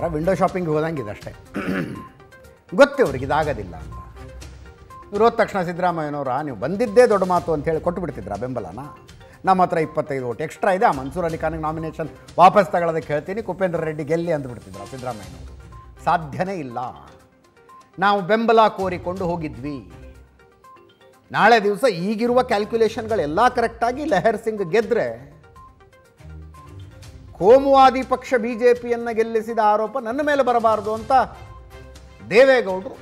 ಒಂಥರ window shopping ಹೋದಂಗಿದೆ ಅಷ್ಟೇ ಗೊತ್ತು ಅವ್ರಿಗೆ ಇದಾಗೋದಿಲ್ಲ ಅಂತ ಇವ್ರು ಹೋದ ತಕ್ಷಣ ಸಿದ್ದರಾಮಯ್ಯನವರ ನೀವು ಬಂದಿದ್ದೇ ದೊಡ್ಡ ಮಾತು ಅಂತ ಹೇಳಿ ಕೊಟ್ಟು ಬಿಡ್ತಿದ್ರ ಬೆಂಬಲನ ನಮ್ಮ ಹತ್ರ ಇಪ್ಪತ್ತೈದು ಓಟ್ ಎಕ್ಸ್ಟ್ರಾ ಇದೆ ಆ ಮನ್ಸೂರ್ ಅಲಿ ಖಾನಿಗೆ ನಾಮಿನೇಷನ್ ವಾಪಸ್ ತಗೊಳ್ಳೋದಕ್ಕೆ ಹೇಳ್ತೀನಿ ಕುಪೇಂದ್ರ ರೆಡ್ಡಿ ಗೆಲ್ಲಿ ಅಂದ್ಬಿಡ್ತಿದ್ರ ಸಿದ್ದರಾಮಯ್ಯನವರು ಸಾಧ್ಯನೇ ಇಲ್ಲ ನಾವು ಬೆಂಬಲ ಕೋರಿಕೊಂಡು ಹೋಗಿದ್ವಿ ನಾಳೆ ದಿವಸ ಈಗಿರುವ ಕ್ಯಾಲ್ಕುಲೇಷನ್ಗಳೆಲ್ಲ ಕರೆಕ್ಟಾಗಿ ಲೆಹರ್ ಸಿಂಗ್ ಗೆದ್ದರೆ ಕೋಮುವಾದಿ ಪಕ್ಷ ಬಿ ಜೆ ಪಿಯನ್ನು ಗೆಲ್ಲಿಸಿದ ಆರೋಪ ನನ್ನ ಮೇಲೆ ಬರಬಾರದು ಅಂತ ದೇವೇಗೌಡರು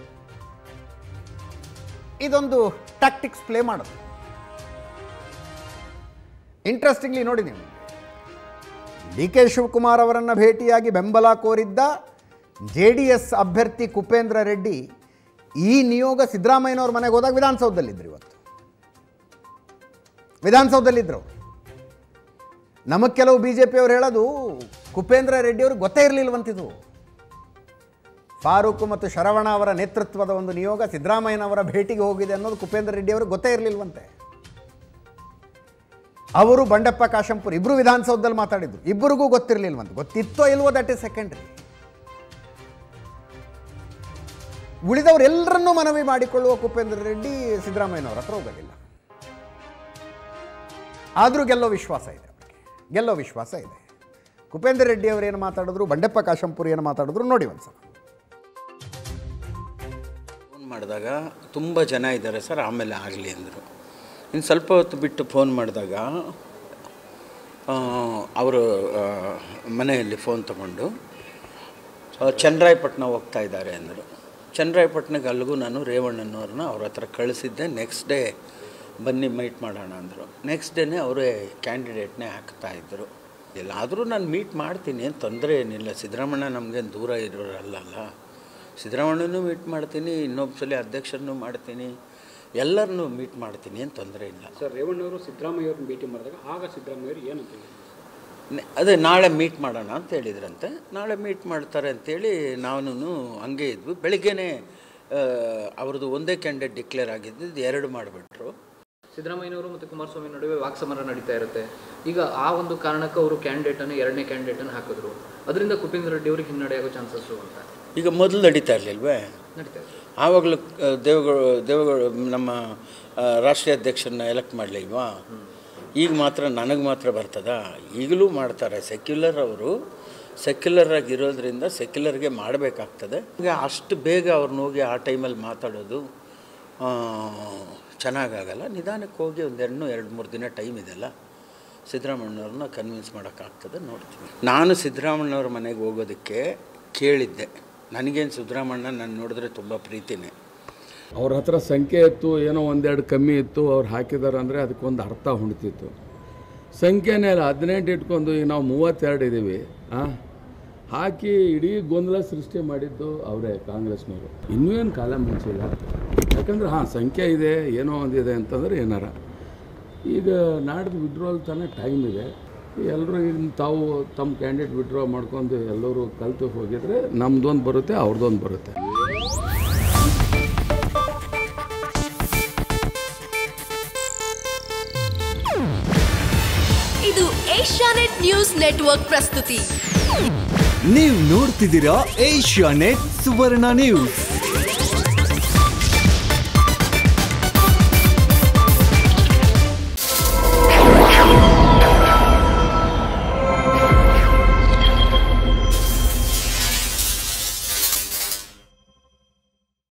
ಇದೊಂದು ಟ್ಯಾಕ್ಟಿಕ್ಸ್ ಪ್ಲೇ ಮಾಡೋದು ಇಂಟ್ರೆಸ್ಟಿಂಗ್ಲಿ ನೋಡಿ ನೀವು ಡಿ ಕೆ ಶಿವಕುಮಾರ್ ಅವರನ್ನು ಭೇಟಿಯಾಗಿ ಬೆಂಬಲ ಕೋರಿದ್ದ ಜೆ ಡಿ ಎಸ್ ಅಭ್ಯರ್ಥಿ ಕುಪೇಂದ್ರ ರೆಡ್ಡಿ ಈ ನಿಯೋಗ ಸಿದ್ದರಾಮಯ್ಯನವ್ರ ಮನೆಗೆ ಹೋದಾಗ ವಿಧಾನಸೌಧದಲ್ಲಿದ್ದರು ಇವತ್ತು ವಿಧಾನಸೌಧದಲ್ಲಿದ್ದರು ಅವರು ನಮಗೆ ಕೆಲವು ಬಿ ಜೆ ಪಿಯವರು ಹೇಳೋದು ಕುಪೇಂದ್ರ ರೆಡ್ಡಿ ಅವ್ರಿಗೆ ಗೊತ್ತೇ ಇರಲಿಲ್ವಂತಿದು ಫಾರೂಕ್ ಮತ್ತು ಶರವಣ ಅವರ ನೇತೃತ್ವದ ಒಂದು ನಿಯೋಗ ಸಿದ್ದರಾಮಯ್ಯನವರ ಭೇಟಿಗೆ ಹೋಗಿದೆ ಅನ್ನೋದು ಕುಪೇಂದ್ರ ರೆಡ್ಡಿ ಅವ್ರಿಗೆ ಗೊತ್ತೇ ಇರಲಿಲ್ವಂತೆ ಅವರು ಬಂಡೆಪ್ಪ ಕಾಶಂಪುರ್ ಇಬ್ಬರು ವಿಧಾನಸೌಧದಲ್ಲಿ ಮಾತಾಡಿದ್ರು ಇಬ್ಬರಿಗೂ ಗೊತ್ತಿರಲಿಲ್ವಂತೆ ಗೊತ್ತಿತ್ತೋ ಇಲ್ವೋ ದಟ್ ಇಸ್ ಸೆಕೆಂಡ್ರಿ ಉಳಿದವರೆಲ್ಲರನ್ನೂ ಮನವಿ ಮಾಡಿಕೊಳ್ಳುವ ಕುಪೇಂದ್ರ ರೆಡ್ಡಿ ಸಿದ್ದರಾಮಯ್ಯನವರ ಹತ್ರ ಹೋಗೋದಿಲ್ಲ ಆದರೂ ಗೆಲ್ಲೋ ವಿಶ್ವಾಸ ಇದೆ ಅವರಿಗೆ ಗೆಲ್ಲೋ ವಿಶ್ವಾಸ ಇದೆ ಕುಪೇಂದ್ರ ರೆಡ್ಡಿ ಅವರು ಏನು ಮಾತಾಡಿದ್ರು ಬಂಡೆಪ್ಪ ಕಾಶಂಪುರ್ ಏನು ಮಾತಾಡಿದ್ರು ನೋಡಿ ಒಂದ್ಸಲ ಫೋನ್ ಮಾಡಿದಾಗ ತುಂಬ ಜನ ಇದ್ದಾರೆ ಸರ್ ಆಮೇಲೆ ಆಗಲಿ ಅಂದರು ಇನ್ನು ಸ್ವಲ್ಪ ಹೊತ್ತು ಬಿಟ್ಟು ಫೋನ್ ಮಾಡಿದಾಗ ಅವರು ಮನೆಯಲ್ಲಿ ಫೋನ್ ತಗೊಂಡು ಆ, ಚನ್ನರಾಯಪಟ್ಟಣ ಹೋಗ್ತಾ ಇದ್ದಾರೆ ಅಂದರು ಚನ್ನರಾಯಪಟ್ಟಣಕ್ಕೆ ಅಲ್ಲಿಗೂ ನಾನು ರೇವಣ್ಣನವ್ರನ್ನ ಅವ್ರ ಹತ್ರ ಕಳಿಸಿದ್ದೆ ನೆಕ್ಸ್ಟ್ ಡೇ ಬನ್ನಿ ಮೀಟ್ ಮಾಡೋಣ ಅಂದರು ನೆಕ್ಸ್ಟ್ ಡೇನೇ ಅವರೇ ಕ್ಯಾಂಡಿಡೇಟ್ನೇ ಹಾಕ್ತಾಯಿದ್ರು ಎಲ್ಲಾದರೂ ನಾನು ಮೀಟ್ ಮಾಡ್ತೀನಿ ಏನು ತೊಂದರೆ ಏನಿಲ್ಲ ಸಿದ್ದರಾಮಣ್ಣ ನಮಗೇನು ದೂರ ಇರೋರಲ್ಲಲ್ಲ ಸಿದ್ದರಾಮಣ್ಣನೂ ಮೀಟ್ ಮಾಡ್ತೀನಿ ಇನ್ನೊಬ್ಬ ಸಲ ಅಧ್ಯಕ್ಷರನ್ನೂ ಮಾಡ್ತೀನಿ ಎಲ್ಲರನ್ನೂ ಮೀಟ್ ಮಾಡ್ತೀನಿ ಏನು ತೊಂದರೆ ಇಲ್ಲ ಸರ್ ರೇವಣ್ಣವರು ಸಿದ್ದರಾಮಯ್ಯ ಅವ್ರನ್ನ ಭೇಟಿ ಮಾಡಿದಾಗ ಆಗ ಸಿದ್ದರಾಮಯ್ಯವರು ಏನಂತ ಹೇಳಿದ್ರು? ನೆ- ಅದೇ ನಾಳೆ ಮೀಟ್ ಮಾಡೋಣ ಅಂತ ಹೇಳಿದ್ರಂತೆ ನಾಳೆ ಮೀಟ್ ಮಾಡ್ತಾರೆ ಅಂತೇಳಿ ನಾನು ಹಂಗೆ ಇದ್ವಿ ಬೆಳಿಗ್ಗೆನೇ ಆ, ಅವ್ರದ್ದು ಒಂದೇ ಕ್ಯಾಂಡಿಡೇಟ್ ಡಿಕ್ಲೇರ್ ಆಗಿದ್ದು ಎರಡು ಮಾಡಿಬಿಟ್ರು ಸಿದ್ದರಾಮಯ್ಯನವರು ಮತ್ತು ಕುಮಾರಸ್ವಾಮಿ ನಡುವೆ ವಾಕ್ಸಮರ ನಡೀತಾ ಇರುತ್ತೆ ಈಗ ಆ ಒಂದು ಕಾರಣಕ್ಕೆ ಅವರು ಕ್ಯಾಂಡಿಡೇಟ್ ಅನ್ನು ಎರಡನೇ ಕ್ಯಾಂಡಿಡೇಟ್ ಅನ್ನು ಹಾಕಿದ್ರು ಅದರಿಂದ ಕುಪೇಂದ್ರ ರೆಡ್ಡಿ ಅವರಿಗೆ ಹಿನ್ನಡೆ ಆಗೋ ಚಾನ್ಸಸ್ ಅಂತ ಈಗ ಮೊದಲು ನಡೀತಾ ಇರಲಿಲ್ವೇ ನಡೀತಾ ಇದೆ ಆವಾಗಲೂ ದೇವೇಗೌಡ ದೇವೇಗೌಡ ನಮ್ಮ ಆ, ರಾಷ್ಟ್ರೀಯ ಅಧ್ಯಕ್ಷರನ್ನ ಎಲೆಕ್ಟ್ ಮಾಡಲಿಲ್ವಾ ಈಗ ಮಾತ್ರ ನನಗೆ ಮಾತ್ರ ಬರ್ತದ ಈಗಲೂ ಮಾಡ್ತಾರೆ ಸೆಕ್ಯುಲರ್ ಅವರು ಸೆಕ್ಯುಲರ್ ಆಗಿರೋದ್ರಿಂದ ಸೆಕ್ಯುಲರ್ಗೆ ಮಾಡಬೇಕಾಗ್ತದೆ ಈಗ ಅಷ್ಟು ಬೇಗ ಅವ್ರನ್ನ ಹೋಗಿ ಆ ಟೈಮಲ್ಲಿ ಮಾತಾಡೋದು ಆ, ಚೆನ್ನಾಗಾಗಲ್ಲ ನಿಧಾನಕ್ಕೆ ಹೋಗಿ ಒಂದೆರಡು ಎರಡು ಮೂರು ದಿನ ಟೈಮ್ ಇದೆಲ್ಲ ಸಿದ್ದರಾಮಣ್ಣವ್ರನ್ನ ಕನ್ವಿನ್ಸ್ ಮಾಡೋಕ್ಕಾಗ್ತದೆ ನೋಡ್ತೀನಿ ನಾನು ಸಿದ್ದರಾಮಣ್ಣವ್ರ ಮನೆಗೆ ಹೋಗೋದಕ್ಕೆ ಕೇಳಿದ್ದೆ ನನಗೇನು ಸಿದ್ದರಾಮಣ್ಣ ನಾನು ನೋಡಿದ್ರೆ ತುಂಬ ಪ್ರೀತಿನೇ ಅವ್ರ ಹತ್ರ ಸಂಖ್ಯೆ ಇತ್ತು ಏನೋ ಒಂದೆರಡು ಕಮ್ಮಿ ಇತ್ತು ಅವ್ರು ಹಾಕಿದಾರೆ ಅಂದರೆ ಅದಕ್ಕೊಂದು ಅರ್ಥ ಹೊಣ್ತಿತ್ತು ಸಂಖ್ಯೆನೇ ಇಲ್ಲ ಹದಿನೆಂಟು ಇಟ್ಕೊಂಡು ಈಗ ನಾವು ಮೂವತ್ತೆರಡು ಇದ್ದೀವಿ ಹಾಂ ಹಾಕಿ ಇಡೀ ಗೊಂದಲ ಸೃಷ್ಟಿ ಮಾಡಿದ್ದು ಅವರೇ ಕಾಂಗ್ರೆಸ್ನವರು ಇನ್ನೂ ಏನು ಕಾಲ ಮುಚ್ಚಿಲ್ಲ ಯಾಕಂದ್ರೆ ಹಾಂ ಸಂಖ್ಯೆ ಇದೆ ಏನೋ ಒಂದಿದೆ ಅಂತಂದ್ರೆ ಏನಾರ ಈಗ ನಾಡ್ದು ವಿಡ್ರಾಲ್ ತಾನೇ ಟೈಮ್ ಇದೆ ಎಲ್ಲರೂ ಈಗ ತಾವು ತಮ್ಮ ಕ್ಯಾಂಡಿಡೇಟ್ ವಿಡ್ರಾ ಮಾಡ್ಕೊಂಡು ಎಲ್ಲರೂ ಕಲ್ತು ಹೋಗಿದ್ರೆ ನಮ್ದೊಂದು ಬರುತ್ತೆ ಅವ್ರದ್ದೊಂದು ಬರುತ್ತೆ ಇದು ಏಷ್ಯಾನೆಟ್ ನ್ಯೂಸ್ ನೆಟ್ವರ್ಕ್ ಪ್ರಸ್ತುತಿ ನೀವು ನೋಡ್ತಿದ್ದೀರಾ ಏಷ್ಯಾ ನೆಟ್ ಸುವರ್ಣ ನ್ಯೂಸ್